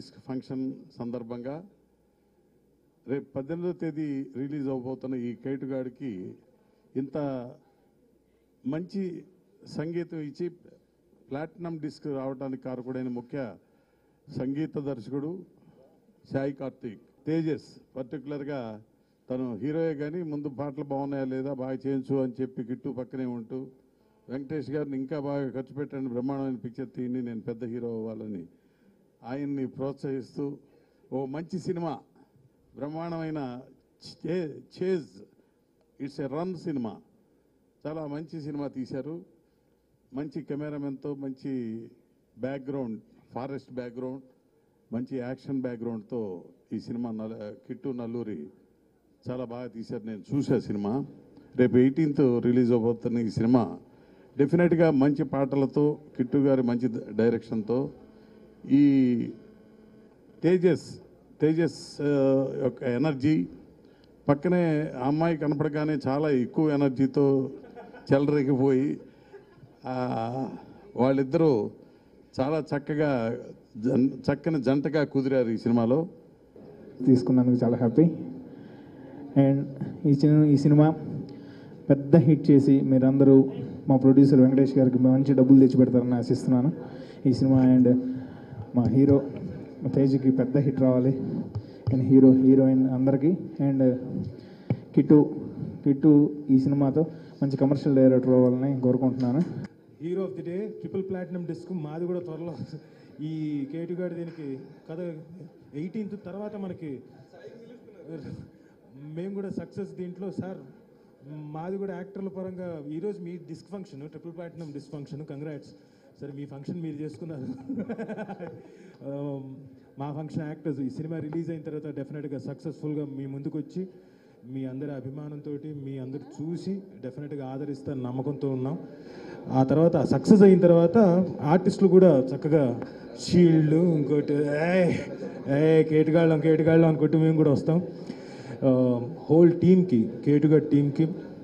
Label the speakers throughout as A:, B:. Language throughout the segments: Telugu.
A: డిస్క్ ఫంక్షన్ సందర్భంగా రేపు పద్దెనిమిదో తేదీ రిలీజ్ అవబోతున్న ఈ కేటుగాడికి ఇంత మంచి సంగీతం ఇచ్చి ప్లాటినం డిస్క్ రావడానికి కారకుడైన ముఖ్య సంగీత దర్శకుడు సాయి కార్తీక్ తేజస్ పర్టికులర్గా తను హీరోయే కానీ ముందు పాటలు బాగున్నాయా లేదా బాగా చేయించు అని చెప్పి గిట్టు పక్కనే ఉంటూ వెంకటేష్ గారిని ఇంకా బాగా ఖర్చు పెట్టండి బ్రహ్మాండమైన పిక్చర్ తీయండి నేను పెద్ద హీరో అవ్వాలని ఆయన్ని ప్రోత్సహిస్తూ ఓ మంచి సినిమా బ్రహ్మాండమైన చే- chase it's a run cinema చాలా మంచి సినిమా తీశారు మంచి కెమెరామెన్తో మంచి బ్యాక్గ్రౌండ్ ఫారెస్ట్ బ్యాక్గ్రౌండ్ మంచి యాక్షన్ బ్యాక్గ్రౌండ్తో ఈ సినిమా నల కిట్టు నల్లూరి చాలా బాగా తీశారు నేను చూసా సినిమా రేపు ఎయిటీన్త్ రిలీజ్ అవబోతున్న ఈ సినిమా డెఫినెట్గా మంచి పాటలతో కిట్టు గారి మంచి డైరెక్షన్తో ఈ తేజస్ తేజస్ ఆ, యొక్క ఎనర్జీ పక్కనే ఆ అమ్మాయి కనపడగానే చాలా ఎక్కువ ఎనర్జీతో చెలరేగిపోయి ఆ, వాళ్ళిద్దరూ చాలా చక్కగా జన్ చక్కని జంటగా కుదిరారు ఈ సినిమాలో
B: తీసుకున్నందుకు చాలా హ్యాపీ అండ్ ఈ సినిమా ఈ సినిమా పెద్ద హిట్ చేసి మీరందరూ మా ప్రొడ్యూసర్ వెంకటేష్ గారికి మంచి డబ్బులు తెచ్చిపెడతారని ఆశిస్తున్నాను ఈ సినిమా అండ్ మా హీరో మా తేజ్కి పెద్ద హిట్ రావాలి అండ్ హీరో హీరోయిన్ అందరికీ అండ్ కిట్టు కిట్టు ఈ సినిమాతో మంచి కమర్షియల్ డైరెక్టర్ అవ్వాలని కోరుకుంటున్నాను
C: hero of the day triple platinum disc మాది కూడా త్వరలో ఈ కేటుగాడి దీనికి కథ ఎయిటీన్త్ తర్వాత మనకి మేము కూడా సక్సెస్ దీంట్లో సార్ మాది కూడా యాక్టర్ల పరంగా ఈరోజు మీ disc function triple platinum disc function congrats సరే మీ ఫంక్షన్ మీరు చేసుకున్నారు ఆ, మా ఫంక్షన్ యాక్టర్స్ ఈ సినిమా రిలీజ్ అయిన తర్వాత డెఫినెట్గా సక్సెస్ఫుల్గా మీ ముందుకు వచ్చి మీ అందరి అభిమానంతో మీ అందరు చూసి డెఫినెట్గా ఆదరిస్తారని నమ్మకంతో ఉన్నాం ఆ తర్వాత సక్సెస్ అయిన తర్వాత ఆర్టిస్టులు కూడా చక్కగా షీల్డ్ ఇంకోటి ఏ ఏ కేటుగాళ్ళం కేటుగాళ్ళం అనుకుంటూ మేము కూడా వస్తాం హోల్ టీమ్కి కేటుగా టీమ్కి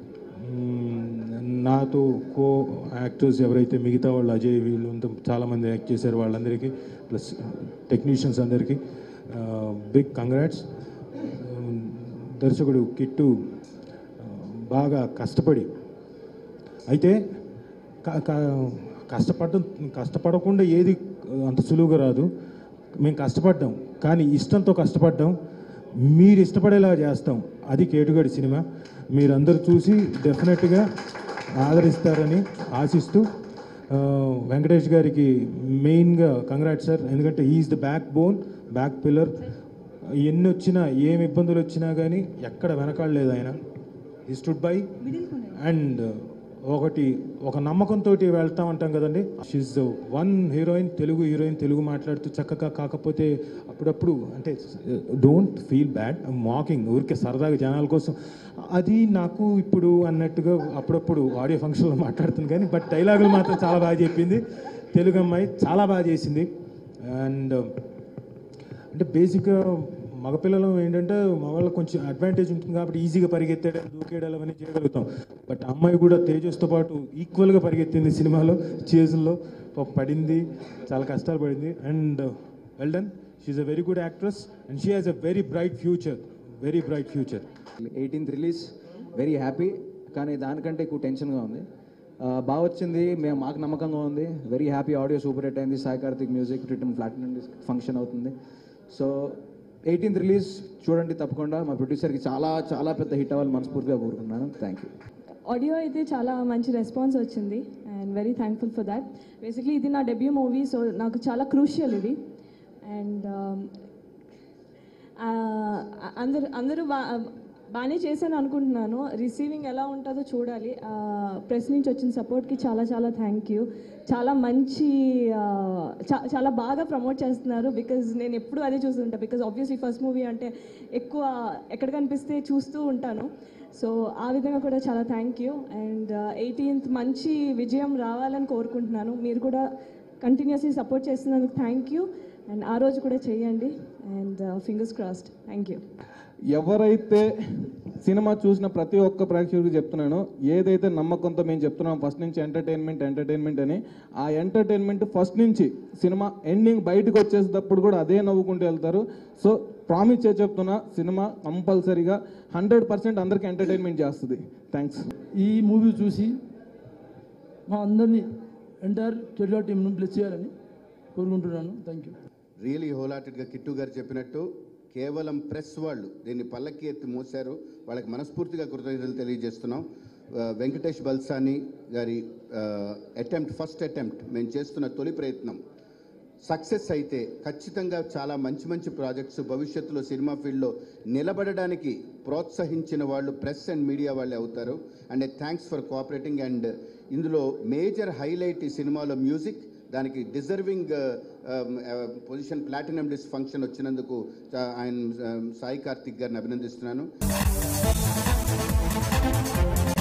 C: నాతో కో యాక్టర్స్ ఎవరైతే మిగతా వాళ్ళు అజయ్ వీళ్ళు అంతా చాలామంది యాక్ట్ చేశారు వాళ్ళందరికీ ప్లస్ టెక్నీషియన్స్ అందరికీ బిగ్ కంగ్రాట్స్ దర్శకుడు కిట్టు ఆ, బాగా కష్టపడి అయితే క- క- కష్టపడడం కష్టపడకుండా ఏది అంత సులువుగా రాదు మేము కష్టపడ్డాం కానీ ఇష్టంతో కష్టపడ్డాం మీరు ఇష్టపడేలా చేస్తాం అది కేటుగడి సినిమా మీరందరూ చూసి డెఫినెట్గా ఆదరిస్తారని ఆశిస్తూ ఆ, వెంకటేష్ గారికి మెయిన్గా కంగ్రాట్స్ సార్ ఎందుకంటే is the backbone back pillar ఎన్ని వచ్చినా ఏమి ఇబ్బందులు వచ్చినా కానీ ఎక్కడ వెనకాడలేదు ఆయన ఈ స్టుడ్ బై అండ్ ఒకటి ఒక నమ్మకంతో వెళ్తా ఉంటాం కదండి షీఈ్ one heroine Telugu heroine Telugu మాట్లాడుతూ చక్కగా కాకపోతే అప్పుడప్పుడు అంటే డోంట్ ఫీల్ బ్యాడ్ మాకింగ్ ఊరికే సరదాగా జనాల కోసం అది నాకు ఇప్పుడు అన్నట్టుగా అప్పుడప్పుడు ఆడియో ఫంక్షన్లో మాట్లాడుతుంది కానీ బట్ డైలాగులు మాత్రం చాలా బాగా చెప్పింది తెలుగు అమ్మాయి చాలా బాగా చేసింది అండ్ అంటే బేసిక్గా మగపిల్లలు ఏంటంటే మగవాళ్ళకి కొంచెం అడ్వాంటేజ్ ఉంటుంది కాబట్టి ఈజీగా పరిగెత్తడం దూకేయడం అవన్నీ చేయగలుగుతాం బట్ అమ్మాయి కూడా తేజస్తో పాటు ఈక్వల్గా పరిగెత్తింది సినిమాలో చేజుల్లో పాపం పడింది చాలా కష్టాలు పడింది అండ్ వెల్ డన్ షీఈ్ a very good actress and she has a very bright future very bright future
D: eighteenth release very happy కానీ దానికంటే ఎక్కువ టెన్షన్గా ఉంది ఆ, బాగా వచ్చింది మేము మాకు నమ్మకంగా ఉంది very happy audio super hit అయింది Sai Karthik music return platinum function అవుతుంది సో ఎయిటీన్త్ రిలీజ్ చూడండి తప్పకుండా మా ప్రొడ్యూసర్కి చాలా చాలా పెద్ద హిట్ అవ్వాలి మనస్ఫూర్తిగా కోరుకుంటున్నాను థ్యాంక్ యూ
E: ఆడియో అయితే చాలా మంచి రెస్పాన్స్ వచ్చింది and very thankful for that basically ఇది నా డెబ్యూ మూవీ సో నాకు చాలా క్రూషియల్ ఇది అండ్ అందరు అందరూ బా బాగానే చేశాను అనుకుంటున్నాను రిసీవింగ్ ఎలా ఉంటుందో చూడాలి ప్రెస్ నుంచి వచ్చిన సపోర్ట్కి చాలా చాలా థ్యాంక్ యూ చాలా మంచి ఆ, చా- చాలా బాగా ప్రమోట్ చేస్తున్నారు బికాజ్ నేను ఎప్పుడు అదే చూస్తుంటా బికాజ్ ఆబ్వియస్లీ ఫస్ట్ మూవీ అంటే ఎక్కువ ఎక్కడ కనిపిస్తే చూస్తూ ఉంటాను సో ఆ విధంగా కూడా చాలా థ్యాంక్ యూ అండ్ ఎయిటీన్త్ మంచి విజయం రావాలని కోరుకుంటున్నాను మీరు కూడా కంటిన్యూస్లీ సపోర్ట్ చేస్తున్నందుకు థ్యాంక్ యూ అండ్ ఆ రోజు కూడా చేయండి and fingers crossed thank you
D: ఎవరైతే సినిమా చూసిన ప్రతి ఒక్క ప్రేక్షకుడికి చెప్తున్నాను ఏదైతే నమ్మకంతో మేము చెప్తున్నాం ఫస్ట్ నుంచి ఎంటర్టైన్మెంట్ ఎంటర్టైన్మెంట్ అని ఆ ఎంటర్టైన్మెంట్ ఫస్ట్ నుంచి సినిమా ఎండింగ్ బయటకు వచ్చేసేటప్పుడు కూడా అదే నవ్వుకుంటూ వెళ్తారు సో ప్రామిస్ చేసి చెప్తున్నా సినిమా కంపల్సరీగా హండ్రెడ్ పర్సెంట్ అందరికీ ఎంటర్టైన్మెంట్ చేస్తుంది థ్యాంక్స్
F: ఈ మూవీ చూసి మా అందరినీ ఎంటైర్ టెలివా టీంను బ్లెస్ చేయాలని కోరుకుంటున్నాను థ్యాంక్ యూ
G: రియలీ హోలాటెడ్గా కిట్టు గారు చెప్పినట్టు కేవలం ప్రెస్ వాళ్ళు దీన్ని పల్లకి ఎత్తి మోశారు వాళ్ళకి మనస్ఫూర్తిగా కృతజ్ఞతలు తెలియజేస్తున్నాం ఆ, వెంకటేష్ బల్సాని గారి అటెంప్ట్ ఫస్ట్ అటెంప్ట్ మేము చేస్తున్న తొలి ప్రయత్నం సక్సెస్ అయితే ఖచ్చితంగా చాలా మంచి మంచి ప్రాజెక్ట్స్ భవిష్యత్తులో సినిమా ఫీల్డ్లో నిలబడడానికి ప్రోత్సహించిన వాళ్ళు ప్రెస్ అండ్ మీడియా వాళ్ళే అవుతారు and thanks for cooperating and ఇందులో మేజర్ హైలైట్ ఈ సినిమాలో మ్యూజిక్ దానికి deserving position platinum disc function వచ్చినందుకు ఆ, ఆయన ఆ, సాయి కార్తిక్ గారిని అభినందిస్తున్నాను